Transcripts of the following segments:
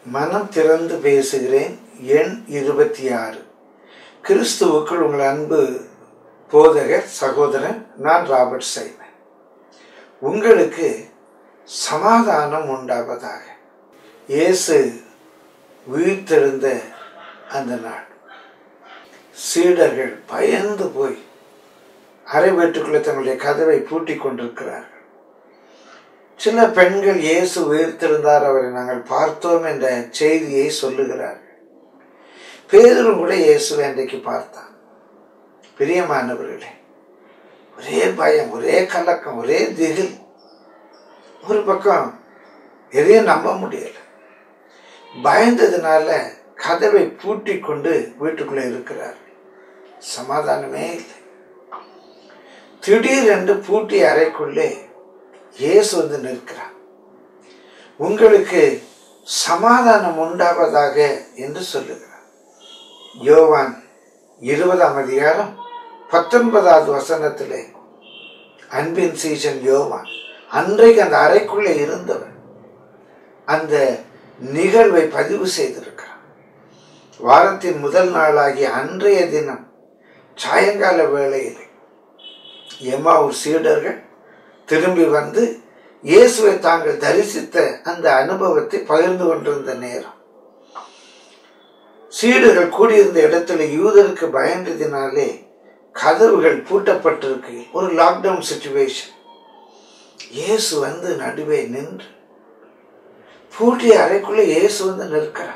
மனம் திறந்து பேசுகிறேன் எண் இருபத்தி ஆறு கிறிஸ்துவுக்குள் உங்கள் அன்பு போதகர் சகோதரன் நான் ராபர்ட் சைமன் உங்களுக்கு சமாதானம் உண்டாவதாக இயேசு உயிர்த்தெழுந்த அந்த நாள் சீடர்கள் பயந்து போய் அறை வீட்டுக்குள்ளே தங்களுடைய கதவை பூட்டிக் கொண்டிருக்கிறார்கள் சில பெண்கள் இயேசு உயிர்த்தெழுந்தார் அவரை நாங்கள் பார்த்தோம் என்ற செய்தியை சொல்லுகிறார்கள் பேதரும் கூட இயேசுவை அன்றைக்கு பார்த்தான் பிரியமானவர்களே ஒரே பயம் ஒரே கலக்கம் ஒரே திகில் ஒரு பக்கம் எதையும் நம்ப முடியல பயந்ததுனால கதவை பூட்டி கொண்டு வீட்டுக்குள்ளே இருக்கிறார் சமாதானமே இல்லை திடீரென்று பூட்டி அறைக்குள்ளே இயேசு வந்து நிற்கிறார் உங்களுக்கு சமாதானம் உண்டாவதாக என்று சொல்லுகிறார் யோவான் இருபதாம் அதிகாரம் பத்தொன்பதாவது வசனத்திலே அன்பின் சீசன் யோவான் அன்றைக்கு அந்த அறைக்குள்ளே இருந்தவர் அந்த நிகழ்வை பதிவு செய்திருக்கிறார் வாரத்தின் முதல் நாளாகிய அன்றைய தினம் சாயங்கால வேளையில் எம்மாவூர் சீடர்கள் திரும்பி வந்து இயேசுவை தாங்கள் தரிசித்த அந்த அனுபவத்தை பகிர்ந்து கொண்டிருந்த நேரம் சீடர்கள் கூடியிருந்த இடத்துல யூதருக்கு பயந்ததினாலே கதவுகள் பூட்டப்பட்டிருக்கு ஒரு லாக்டவுன் சுச்சுவேஷன் இயேசு வந்து நடுவே நின்று பூட்டிய அறைக்குள்ள இயேசு வந்து நிற்கிறார்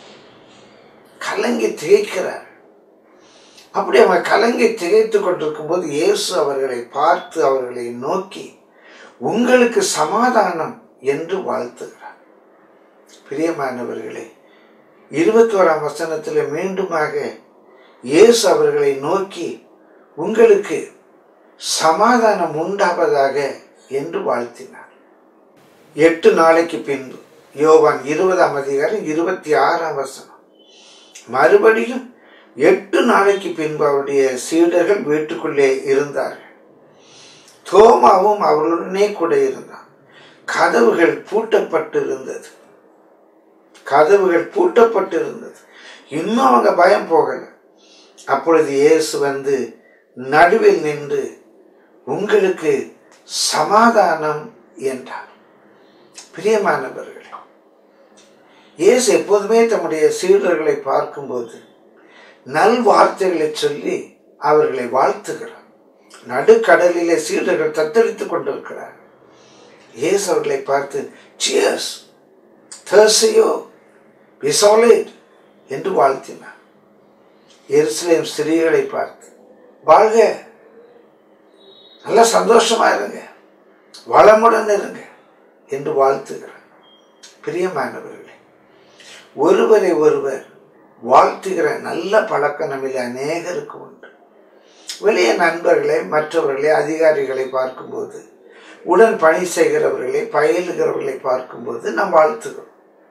கலங்கி திகைக்கிறார் அப்படி அவங்க கலங்கி திகைத்து கொண்டிருக்கும் போது இயேசு அவர்களை பார்த்து அவர்களை நோக்கி உங்களுக்கு சமாதானம் என்று வாழ்த்துகிறார் பிரியமானவர்களே இருபத்தி ஓராம் வசனத்தில் மீண்டுமாக இயேசு அவர்களை நோக்கி உங்களுக்கு சமாதானம் உண்டாவதாக என்று வாழ்த்தினார் எட்டு நாளைக்கு பின்பு யோவான் இருபதாம் அதிகாரம் இருபத்தி ஆறாம் வசனம் மறுபடியும் எட்டு நாளைக்கு பின்பு அவருடைய சீடர்கள் வீட்டுக்குள்ளே இருந்தார்கள் தோமாவும் அவர்களுடனே கூட இருந்தான் கதவுகள் பூட்டப்பட்டு இருந்தது கதவுகள் பூட்டப்பட்டு இருந்தது இன்னும் அவங்க பயம் போகல அப்பொழுது இயேசு வந்து நடுவில் நின்று உங்களுக்கு சமாதானம் என்றார் பிரியமானவர்களே இயேசு எப்போதுமே தம்முடைய சீடர்களை பார்க்கும்போது நல் வார்த்தைகளை சொல்லி அவர்களை வாழ்த்துகிறார் நடுக்கடலிலே சீடர்கள் தத்தளித்துக் கொண்டிருக்கிறார் இயேசு அவர்களை பார்த்து சியர்ஸ் தேர்சையோ விசாலேட் என்று வாழ்த்தினார் எருசலேம் ஸ்திரீகளை பார்த்து வாழ்க நல்ல சந்தோஷமா இருங்க வளமுடன் இருங்க என்று வாழ்த்துகிறார் பிரியமானவர்களே ஒருவரை ஒருவர் வாழ்த்துகிற நல்ல பழக்கம் நம்மில் அநேகருக்கு உண்டு வெளியே நண்பர்களை மற்றவர்களை அதிகாரிகளை பார்க்கும்போது உடன் பணி செய்கிறவர்களை பயிலுகிறவர்களை பார்க்கும்போது நாம் வாழ்த்துகிறோம்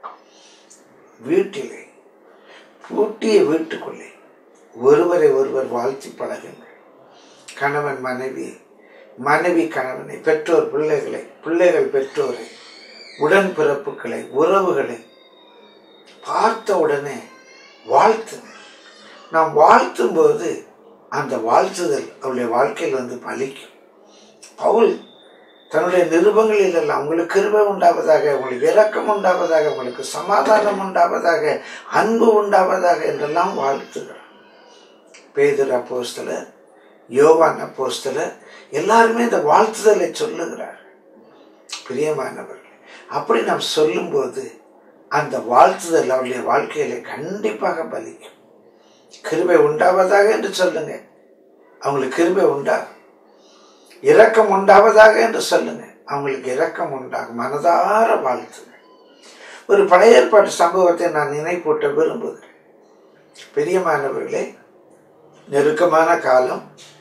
வீட்டிலே பூட்டிய வீட்டுக்குள்ளே ஒருவரை ஒருவர் வாழ்த்தி பழகுங்கள் கணவன் மனைவி மனைவி கணவனை பெற்றோர் பிள்ளைகளை பிள்ளைகள் பெற்றோரை உடன்பிறப்புகளை உறவுகளை பார்த்த உடனே வாழ்த்து நாம் வாழ்த்தும் போது அந்த வாழ்த்துதல் அவருடைய வாழ்க்கையில் வந்து பலிக்கும் பவுல் தன்னுடைய நிருபங்களில் எல்லாம் உங்களுக்கு கிருபை உண்டாவதாக உங்களுக்கு இரக்கம் உண்டாவதாக உங்களுக்கு சமாதானம் உண்டாவதாக அன்பு உண்டாவதாக என்றெல்லாம் வாழ்த்துகிறார் பேதர் அப்போஸ்தலர் யோவான் அப்போஸ்தலர் எல்லாருமே இந்த வாழ்த்துதலை சொல்லுகிறார் பிரியமானவர்கள் அப்படி நாம் சொல்லும்போது அந்த வாழ்த்துதல் அவருடைய வாழ்க்கையில கண்டிப்பாக பலிக்கும் கிருபை உண்டாவதாக என்று சொல்லுங்க அவங்களுக்கு கிருபை உண்டாகும் இரக்கம் உண்டாவதாக என்று சொல்லுங்க அவங்களுக்கு இரக்கம் உண்டாகும் மனதார வாழ்த்துங்க ஒரு பழைய ஏற்பாட்டு சம்பவத்தை நான் நினைப்பூட்ட விரும்புகிறேன் பெரியமானவர்களே நெருக்கமான காலம்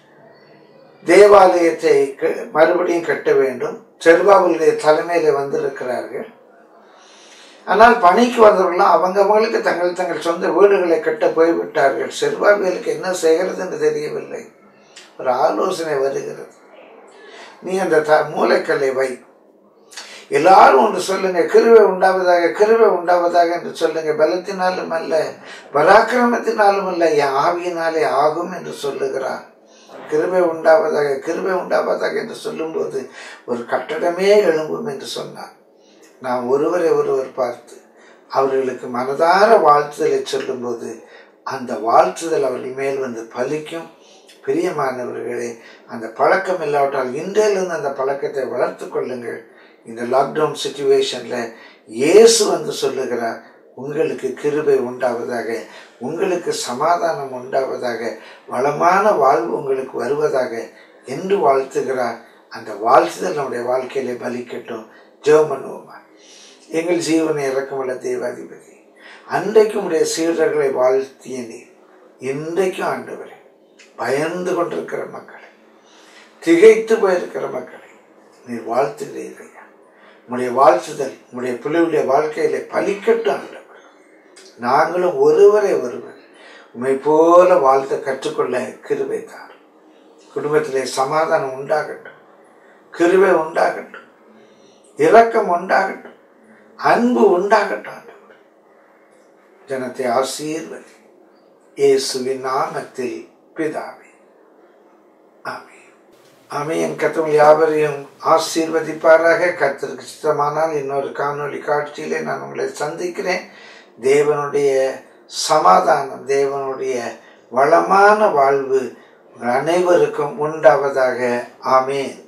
தேவாலயத்தை மறுபடியும் கட்ட வேண்டும் செருபாவுடைய தலைமையில வந்திருக்கிறார்கள் ஆனால் பணிக்கு வந்தவர்களாம் அவங்க அவங்களுக்கு தங்கள் தங்கள் சொந்த வீடுகளை கட்ட போய்விட்டார்கள் செருபாவியலுக்கு என்ன செய்கிறது என்று தெரியவில்லை ஒரு ஆலோசனை வருகிறது நீ அந்த த மூளைக்கல்லை வை எல்லாரும் ஒன்று சொல்லுங்க கிருவை உண்டாவதாக கிருவை உண்டாவதாக என்று சொல்லுங்க பலத்தினாலும் அல்ல பராக்கிரமத்தினாலும் அல்ல என் ஆவியினாலே ஆகும் என்று சொல்லுகிறார் கிருபை உண்டாவதாக கிருபை உண்டாவதாக என்று சொல்லும்போது ஒரு கட்டடமே எழும்பும் என்று சொன்னார் நாம் ஒருவரை ஒருவர் பார்த்து அவர்களுக்கு மனதார வாழ்த்துதலை சொல்லும்போது அந்த வாழ்த்துதல் அவர்கள் மேல் வந்து பலிக்கும் பிரியமானவர்களே அந்த பழக்கம் இல்லாவிட்டால் இன்றையிலிருந்து அந்த பழக்கத்தை வளர்த்து கொள்ளுங்கள் இந்த லாக்டவுன் சுச்சுவேஷனில் இயேசு வந்து சொல்லுகிறார் உங்களுக்கு கிருபை உண்டாவதாக உங்களுக்கு சமாதானம் உண்டாவதாக வளமான வாழ்வு உங்களுக்கு வருவதாக என்று வாழ்த்துகிறார் அந்த வாழ்த்துதல் நம்முடைய வாழ்க்கையிலே பலிக்கட்டும் ஜெவமனுவமா எங்கள் ஜீவனை இறக்கமுள்ள தேவாதிபதி அன்றைக்கும் உடைய சீடர்களை வாழ்த்திய நீர் இன்றைக்கும் ஆண்டவரே பயந்து கொண்டிருக்கிற மக்களை திகைத்து போயிருக்கிற மக்களை நீர் வாழ்த்துகிறீர்கள் உடைய வாழ்த்துதல் உடைய பிள்ளைகளுடைய வாழ்க்கையில பலிக்கட்டும் ஆண்டவர் நாங்களும் ஒருவரை ஒருவர் உண்மை போல வாழ்த்த கற்றுக்கொள்ள கிருபை தார் குடும்பத்திலே சமாதானம் உண்டாகட்டும் கிருபை உண்டாகட்டும் இரக்கம் உண்டாகட்டும் அன்பு உண்டாகட்டும் ஆண்டவர் ஜனத்தை ஆசீர்வதி இயேசுவின் நாமத்தில் பிதாவே ஆமே ஆமே என் கத்தவங்கள் யாவரையும் ஆசீர்வதிப்பாராக கத்திற்கு சித்தமானால் இன்னொரு காணொளி காட்சியிலே நான் உங்களை சந்திக்கிறேன் தேவனுடைய சமாதானம் தேவனுடைய வளமான வாழ்வு உங்கள் அனைவருக்கும் உண்டாவதாக ஆமேன்